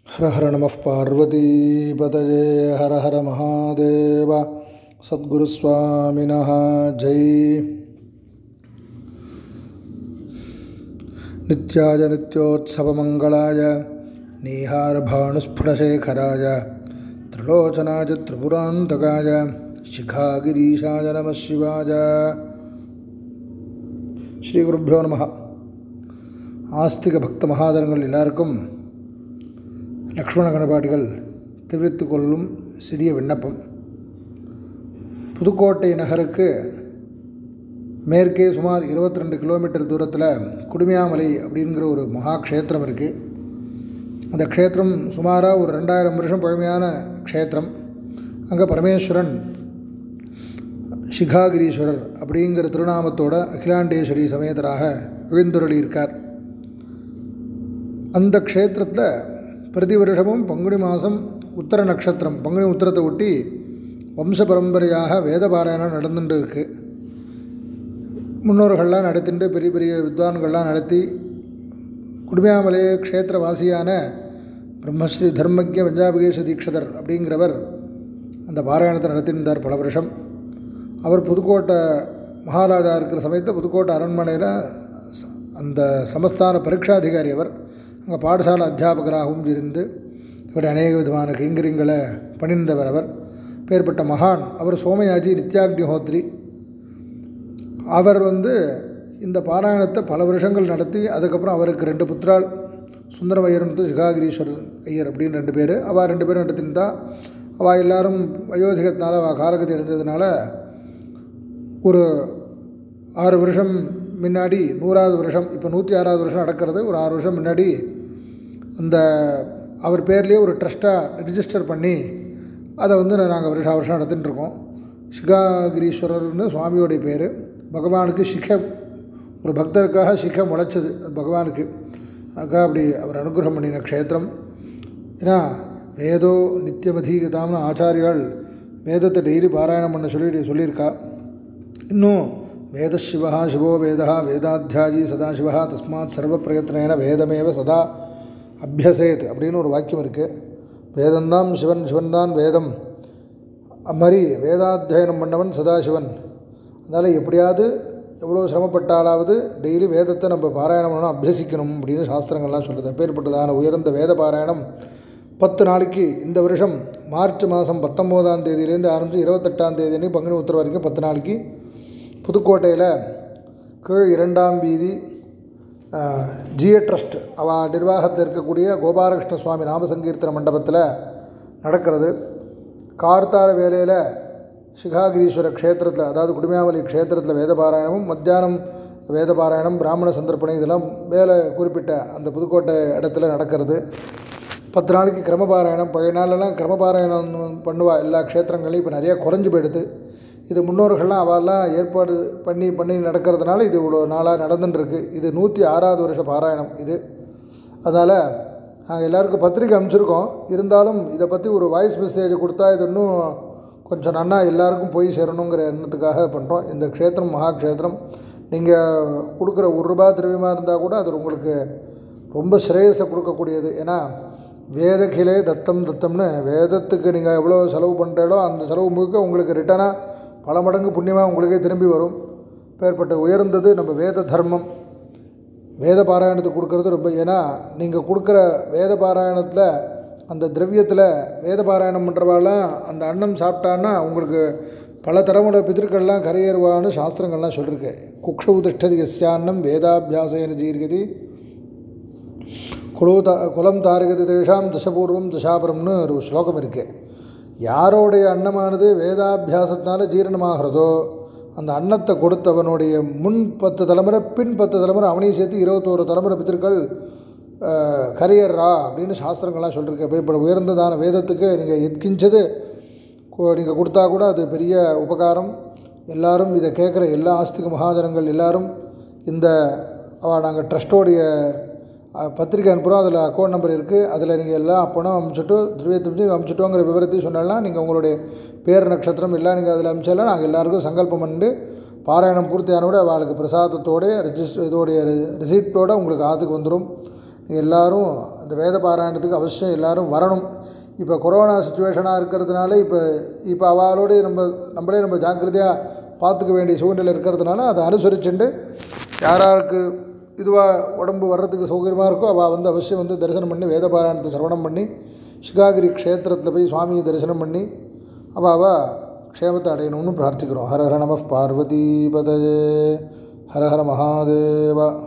हर हर नमः पार्वतीपतये हर हर महादेव सद्गुरुस्वामिनः जय नित्याय नित्योत्सवमङ्गलाय नीहारभानुस्फुटशेखराय त्रिलोचनाय त्रिपुरान्तकाय शिखागिरीशाय नमः शिवाय ஸ்ரீகுருப்போ நம ஆஸ்திக பக்த மகாதரங்கள் எல்லாருக்கும் லக்ஷ்மண கணபாடிகள் தெரிவித்து கொள்ளும் சிறிய விண்ணப்பம் புதுக்கோட்டை நகருக்கு மேற்கே சுமார் 22 ரெண்டு கிலோமீட்டர் தூரத்தில் குடுமியாமலை அப்படிங்கிற ஒரு மகா க்ஷேத்திரம் இருக்குது அந்த க்ஷேத்திரம் சுமாராக ஒரு ரெண்டாயிரம் வருஷம் பழமையான க்ஷேத்திரம் அங்கே பரமேஸ்வரன் சிகாகிரீஸ்வரர் அப்படிங்கிற திருநாமத்தோட அகிலாண்டேஸ்வரி சமேதராக எழுந்துருளியிருக்கார் அந்த க்ஷேத்திரத்தில் பிரதி வருஷமும் பங்குனி மாதம் உத்தர நட்சத்திரம் பங்குனி உத்தரத்தை ஒட்டி வம்ச பரம்பரையாக வேத பாராயணம் நடந்துட்டு இருக்கு முன்னோர்கள்லாம் நடத்திட்டு பெரிய பெரிய வித்வான்கள்லாம் நடத்தி குடுமியாமலே க்ஷேத்திரவாசியான பிரம்மஸ்ரீ தர்மஜ பஞ்சாபிகேஷ தீட்சதர் அப்படிங்கிறவர் அந்த பாராயணத்தை நடத்தியிருந்தார் பல வருஷம் அவர் புதுக்கோட்டை மகாராஜா இருக்கிற சமயத்தில் புதுக்கோட்டை அரண்மனையில் அந்த சமஸ்தான பரீட்சாதிகாரி அவர் அங்கே பாடசாலை அத்தியாபகராகவும் இருந்து இப்படி அநேக விதமான கைங்கரியங்களை பணிந்தவர் அவர் பேர்பட்ட மகான் அவர் சோமயாஜி நித்யாக்னிஹோத்ரி அவர் வந்து இந்த பாராயணத்தை பல வருஷங்கள் நடத்தி அதுக்கப்புறம் அவருக்கு ரெண்டு புத்திரால் சுந்தரமையர்னு சிகாகிரீஸ்வரர் ஐயர் அப்படின்னு ரெண்டு பேர் அவள் ரெண்டு பேரும் நடத்திருந்தா அவள் எல்லாரும் வயோதிகத்தினால அவள் காலகதி இருந்ததுனால ஒரு ஆறு வருஷம் முன்னாடி நூறாவது வருஷம் இப்போ நூற்றி ஆறாவது வருஷம் நடக்கிறது ஒரு ஆறு வருஷம் முன்னாடி அந்த அவர் பேர்லேயே ஒரு ட்ரஸ்ட்டாக ரிஜிஸ்டர் பண்ணி அதை வந்து நாங்கள் வருஷம் வருஷம் நடத்திட்டு இருக்கோம் சிகாகிரீஸ்வரர்னு சுவாமியோடைய பேர் பகவானுக்கு சிக ஒரு பக்தருக்காக சிக முளைச்சது அது பகவானுக்கு அதுக்காக அப்படி அவர் அனுகிரகம் பண்ணின க்ஷேத்திரம் ஏன்னா வேதோ நித்தியமதீகதாம்னு ஆச்சாரியால் வேதத்தை டெய்லி பாராயணம் பண்ண சொல்லி சொல்லியிருக்கா இன்னும் வேதசிவா சிவோ வேதா வேதாத்தியாயி சதாசிவா தஸ்மாத் சர்வ பிரயத்னேன வேதமேவ சதா அபியசேத் அப்படின்னு ஒரு வாக்கியம் இருக்குது வேதந்தான் சிவன் சிவன் தான் வேதம் அது மாதிரி வேதாத்தியனம் பண்ணவன் சதாசிவன் அதனால் எப்படியாவது எவ்வளோ சிரமப்பட்டாலாவது டெய்லி வேதத்தை நம்ம பாராயணம் பண்ணணும் அபியசிக்கணும் அப்படின்னு சாஸ்திரங்கள்லாம் சொல்லுது அப்பேற்பட்டதான உயர்ந்த வேத பாராயணம் பத்து நாளைக்கு இந்த வருஷம் மார்ச் மாதம் பத்தொம்போதாம் தேதியிலேருந்து ஆரம்பித்து இருபத்தெட்டாம் தேதி பங்குனி உத்தரவு வரைக்கும் பத்து நாளைக்கு புதுக்கோட்டையில் கீழ் இரண்டாம் வீதி ஜிஏ ட்ரஸ்ட் அவ நிர்வாகத்தில் இருக்கக்கூடிய கோபாலகிருஷ்ண சுவாமி நாமசங்கீர்த்தன மண்டபத்தில் நடக்கிறது கார்த்தார வேலையில் சிகாகிரீஸ்வர க்ஷேத்திரத்தில் அதாவது குடுமியாவலி க்ஷேத்திரத்தில் வேதபாராயணமும் மத்தியானம் வேதபாராயணம் பிராமண சந்தர்ப்பணை இதெல்லாம் வேலை குறிப்பிட்ட அந்த புதுக்கோட்டை இடத்துல நடக்கிறது பத்து நாளைக்கு கிரமபாராயணம் பழைய நாளெல்லாம் கிரமபாராயணம் பண்ணுவா எல்லா க்ஷேத்திரங்களையும் இப்போ நிறையா குறைஞ்சி போயிடுது இது முன்னோர்கள்லாம் அவெல்லாம் ஏற்பாடு பண்ணி பண்ணி நடக்கிறதுனால இது இவ்வளோ நாளாக நடந்துட்டுருக்கு இது நூற்றி ஆறாவது வருஷ பாராயணம் இது அதனால் நாங்கள் எல்லாருக்கும் பத்திரிக்கை அனுப்பிச்சிருக்கோம் இருந்தாலும் இதை பற்றி ஒரு வாய்ஸ் மெசேஜ் கொடுத்தா இது இன்னும் கொஞ்சம் நன்னா எல்லாருக்கும் போய் சேரணுங்கிற எண்ணத்துக்காக பண்ணுறோம் இந்த க்ஷேத்திரம் மகா க்ஷேத்திரம் நீங்கள் கொடுக்குற ஒரு ரூபா திரவியமாக இருந்தால் கூட அது உங்களுக்கு ரொம்ப ஸ்ரேயஸை கொடுக்கக்கூடியது ஏன்னா வேதகிலே தத்தம் தத்தம்னு வேதத்துக்கு நீங்கள் எவ்வளோ செலவு பண்ணுறீங்களோ அந்த செலவு முழுக்க உங்களுக்கு ரிட்டனாக பல மடங்கு புண்ணியமாக உங்களுக்கே திரும்பி வரும் பேர்பட்ட உயர்ந்தது நம்ம வேத தர்மம் வேத பாராயணத்துக்கு கொடுக்கறது ரொம்ப ஏன்னா நீங்கள் கொடுக்குற வேத பாராயணத்தில் அந்த திரவியத்தில் வேத பாராயணம் பண்ணுறவாலாம் அந்த அன்னம் சாப்பிட்டான்னா உங்களுக்கு பல தலைமுறை பித்திருக்கள்லாம் கரையேறுவான்னு சாஸ்திரங்கள்லாம் சொல்லியிருக்கு குக்ஷ உதிஷ்டதி எஸ்யான்னம் வேதாபியாசேன ஜீர்கதி குலோதா குலம் தாரகதி தேஷாம் தசபூர்வம் தசாபுரம்னு ஒரு ஸ்லோகம் இருக்குது யாரோடைய அன்னமானது வேதாபியாசத்தினால ஜீரணமாகிறதோ அந்த அன்னத்தை கொடுத்தவனுடைய முன் பத்து தலைமுறை பின் பத்து தலைமுறை அவனையும் சேர்த்து இருபத்தோரு தலைமுறை பித்திருக்கள் கரியர்ரா அப்படின்னு சாஸ்திரங்கள்லாம் சொல்லியிருக்கு இப்போ உயர்ந்ததான வேதத்துக்கு நீங்கள் எத்கிஞ்சது நீங்கள் கொடுத்தா கூட அது பெரிய உபகாரம் எல்லாரும் இதை கேட்குற எல்லா ஆஸ்திக மகாஜனங்கள் எல்லாரும் இந்த நாங்கள் ட்ரஸ்ட்டோடைய பத்திரிக்கை அனுப்புகிறோம் அதில் அக்கௌண்ட் நம்பர் இருக்குது அதில் நீங்கள் எல்லாம் பணம் அமுச்சிட்டு திரவியத்தை அமுச்சிட்டோங்கிற விவரத்தையும் சொன்னாலாம் நீங்கள் உங்களுடைய பேர் நட்சத்திரம் எல்லாம் நீங்கள் அதில் அனுப்பிச்சாலும் நாங்கள் எல்லாருக்கும் சங்கல்பம் பண்ணிட்டு பாராயணம் பூர்த்தியான கூட அவளுக்கு பிரசாதத்தோடைய ரிஜிஸ்டர் இதோடைய ரிசிப்டோடு உங்களுக்கு ஆற்றுக்கு வந்துடும் எல்லாரும் அந்த வேத பாராயணத்துக்கு அவசியம் எல்லாரும் வரணும் இப்போ கொரோனா சுச்சுவேஷனாக இருக்கிறதுனால இப்போ இப்போ அவளோடு நம்ம நம்மளே நம்ம ஜாக்கிரதையாக பார்த்துக்க வேண்டிய சூழ்நிலை இருக்கிறதுனால அதை அனுசரிச்சுண்டு யாராருக்கு இதுவாக உடம்பு வர்றதுக்கு சௌகரியமாக இருக்கோ அவள் வந்து அவசியம் வந்து தரிசனம் பண்ணி வேத பாராயணத்தை சிரவணம் பண்ணி சிகாகிரி க்ஷேத்திரத்தில் போய் சுவாமியை தரிசனம் பண்ணி அவள் அவள் க்ஷேமத்தை அடையணும்னு பிரார்த்திக்கிறோம் ஹர ஹர நம பார்வதி பதயே ஹர ஹர மகாதேவா